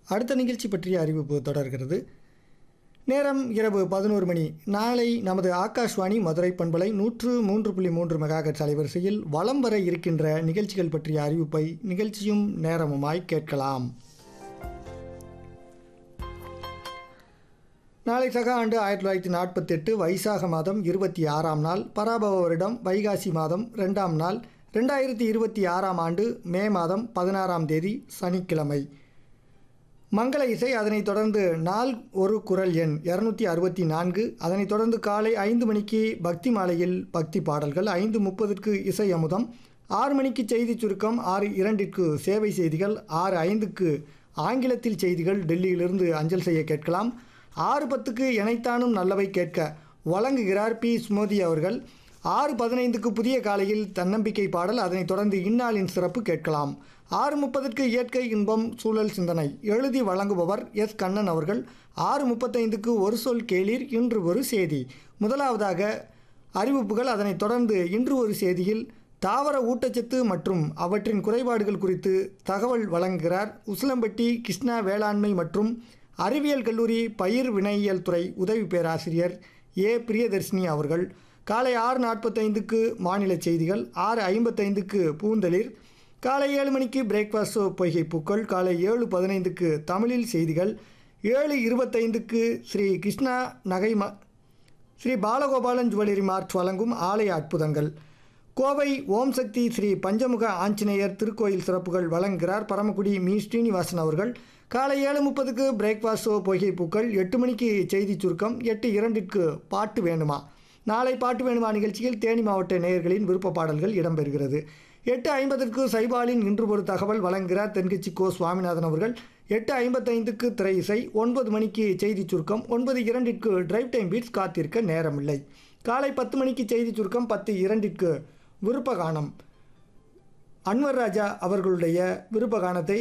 அடுத்த நிகழ்ச்சி பற்றிய அறிவிப்பு தொடர்கிறது நேரம் இரவு பதினோரு மணி நாளை நமது ஆகாஷ்வாணி மதுரை பண்பலை நூற்று மூன்று புள்ளி மூன்று மெகாஹெட்ஸ் அலைவரிசையில் வலம் வர இருக்கின்ற நிகழ்ச்சிகள் பற்றிய அறிவிப்பை நிகழ்ச்சியும் நேரமுமாய் கேட்கலாம் நாளை சக ஆண்டு ஆயிரத்தி தொள்ளாயிரத்தி நாற்பத்தெட்டு வைசாக மாதம் இருபத்தி ஆறாம் நாள் பராபவ வருடம் வைகாசி மாதம் ரெண்டாம் நாள் ரெண்டாயிரத்தி இருபத்தி ஆறாம் ஆண்டு மே மாதம் பதினாறாம் தேதி சனிக்கிழமை மங்கள இசை அதனைத் தொடர்ந்து நாள் ஒரு குரல் எண் இரநூத்தி அறுபத்தி நான்கு அதனைத் தொடர்ந்து காலை ஐந்து மணிக்கு பக்தி மாலையில் பக்தி பாடல்கள் ஐந்து முப்பதுக்கு இசை அமுதம் ஆறு மணிக்கு செய்தி சுருக்கம் ஆறு இரண்டிற்கு சேவை செய்திகள் ஆறு ஐந்துக்கு ஆங்கிலத்தில் செய்திகள் டெல்லியிலிருந்து அஞ்சல் செய்ய கேட்கலாம் ஆறு பத்துக்கு இணைத்தானும் நல்லவை கேட்க வழங்குகிறார் பி ஸ்மோதி அவர்கள் ஆறு பதினைந்துக்கு புதிய காலையில் தன்னம்பிக்கை பாடல் அதனைத் தொடர்ந்து இந்நாளின் சிறப்பு கேட்கலாம் ஆறு முப்பதுக்கு இயற்கை இன்பம் சூழல் சிந்தனை எழுதி வழங்குபவர் எஸ் கண்ணன் அவர்கள் ஆறு முப்பத்தைந்துக்கு ஒரு சொல் கேளீர் இன்று ஒரு செய்தி முதலாவதாக அறிவிப்புகள் அதனைத் தொடர்ந்து இன்று ஒரு செய்தியில் தாவர ஊட்டச்சத்து மற்றும் அவற்றின் குறைபாடுகள் குறித்து தகவல் வழங்குகிறார் உசிலம்பட்டி கிருஷ்ணா வேளாண்மை மற்றும் அறிவியல் கல்லூரி பயிர் வினையியல் துறை உதவி பேராசிரியர் ஏ பிரியதர்ஷினி அவர்கள் காலை ஆறு நாற்பத்தைந்துக்கு மாநில செய்திகள் ஆறு ஐம்பத்தைந்துக்கு பூந்தளிர் காலை ஏழு மணிக்கு பிரேக்ஃபாஸ்ட் ஷோ பொய்கை பூக்கள் காலை ஏழு பதினைந்துக்கு தமிழில் செய்திகள் ஏழு இருபத்தைந்துக்கு ஸ்ரீ கிருஷ்ணா நகை ம ஸ்ரீ பாலகோபாலன் ஜுவல்லரி மார்ட் வழங்கும் ஆலய அற்புதங்கள் கோவை ஓம் சக்தி ஸ்ரீ பஞ்சமுக ஆஞ்சநேயர் திருக்கோயில் சிறப்புகள் வழங்குகிறார் பரமக்குடி மீ ஸ்ரீனிவாசன் அவர்கள் காலை ஏழு முப்பதுக்கு பிரேக்ஃபாஸ்ட் ஷோ பொய்கை பூக்கள் எட்டு மணிக்கு செய்தி சுருக்கம் எட்டு இரண்டிற்கு பாட்டு வேணுமா நாளை பாட்டு வேணுமா நிகழ்ச்சியில் தேனி மாவட்ட நேயர்களின் விருப்ப பாடல்கள் இடம்பெறுகிறது எட்டு ஐம்பதற்கு சைபாலின் இன்று ஒரு தகவல் வழங்குகிறார் தென்கட்சி கோ சுவாமிநாதன் அவர்கள் எட்டு ஐம்பத்தைந்துக்கு திரை இசை ஒன்பது மணிக்கு செய்தி சுருக்கம் ஒன்பது இரண்டிற்கு டிரைவ் டைம் பீட்ஸ் காத்திருக்க நேரமில்லை காலை பத்து மணிக்கு செய்தி சுருக்கம் பத்து இரண்டிற்கு விருப்ப கானம் அன்வர் ராஜா அவர்களுடைய விருப்ப கானத்தை